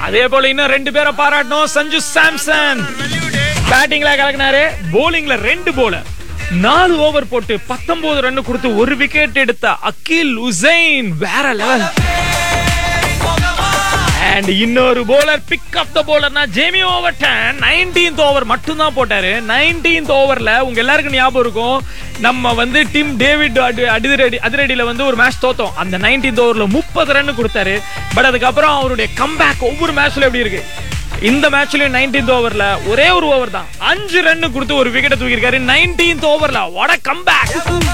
அதே போல இன்னும் ரெண்டு பேரை பாராட்டணும் சஞ்சு சாம்சன் பேட்டிங்ல கலக்கினாரு போலிங்ல ரெண்டு போலர் நாலு ஓவர் போட்டு பத்தொன்பது ரன் கொடுத்து ஒரு விக்கெட் எடுத்த அகில் உசைன் வேற லெவல் அண்ட் இன்னொரு போலர் பிக் அப் த போலர்னா Jamie over ten nineteenth over மட்டும் தான் போட்டாரு நைன்டீன்த் ஓவர்ல உங்க எல்லாருக்கும் ஞாபகம் இருக்கும் நம்ம வந்து டீம் டேவிட் அடி- அதிரடி அதிரடியில வந்து ஒரு மேட்ச் தோத்தோம் அந்த நைன்டீன்த் ஓவர்ல முப்பது ரன் கொடுத்தாரு பட் அதுக்கப்புறம் அவருடைய கம்பேக் ஒவ்வொரு மேட்ச்ல எப்படி இருக்கு இந்த மேட்ச்லயும் நைன்டீன்த் ஓவர்ல ஒரே ஒரு ஓவர் தான் அஞ்சு ரன் கொடுத்து ஒரு விக்கெட் தூக்கியிருக்காரு நைன்டீன்த் ஓவர்ல வட கம்பேக்